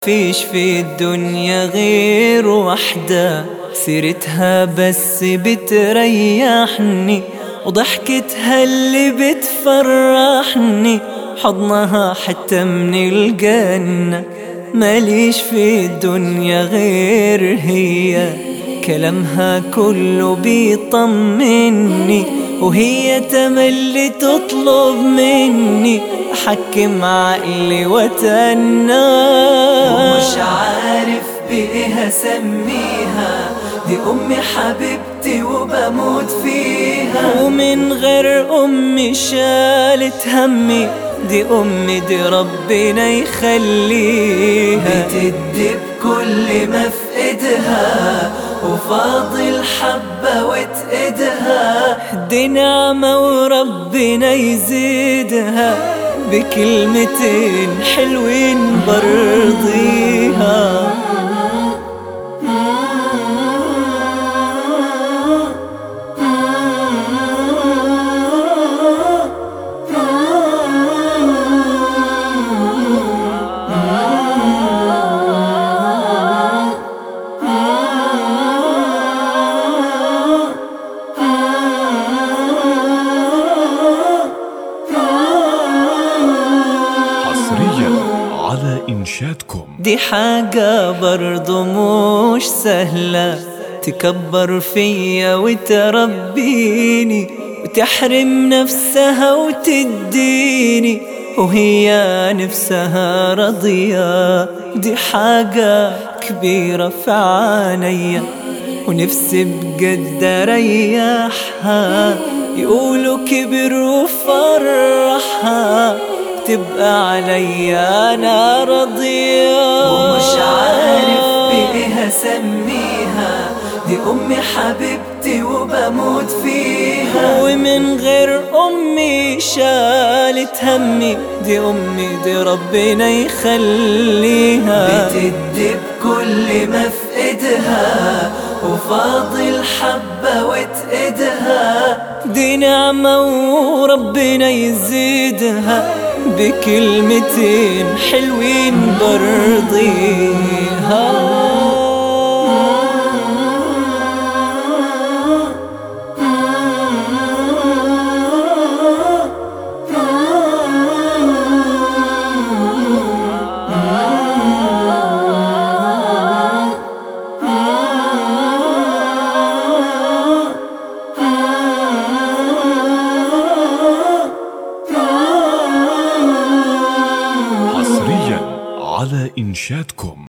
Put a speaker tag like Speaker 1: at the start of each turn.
Speaker 1: فيش في الدنيا غير وحدة سيرتها بس بتريحني وضحكتها اللي بتفرحني حضنها حتى من الجنة ماليش في الدنيا غير هي كلامها كله بيطمني وهي تملي تطلب مني أحكم عقلي وتنى ومش عارف بإيه أسميها دي أمي حبيبتي وبموت فيها ومن غير أمي شالت همي دي أمي دي ربنا يخليها بتدي بكل ما في إيدها وفاضل حبة وتقدها دي نعمة وربنا يزيدها بكلمتين حلوين برضيها
Speaker 2: على إنشادكم
Speaker 1: دي حاجة برضو مش سهلة تكبر فيا وتربيني وتحرم نفسها وتديني وهي نفسها رضية دي حاجة كبيرة في عينيا ونفسي بجد اريحها يقولوا كبر وفرحها تبقى عليا انا رضية ومش عارف بايه اسميها دي امي حبيبتي وبموت فيها ومن غير امي شالت همي دي امي دي ربنا يخليها بتدي بكل ما في ايدها وفاضل حبة وتقدها دي نعمة وربنا يزيدها بكلمتين حلوين برضيها
Speaker 2: حصريا على إنشادكم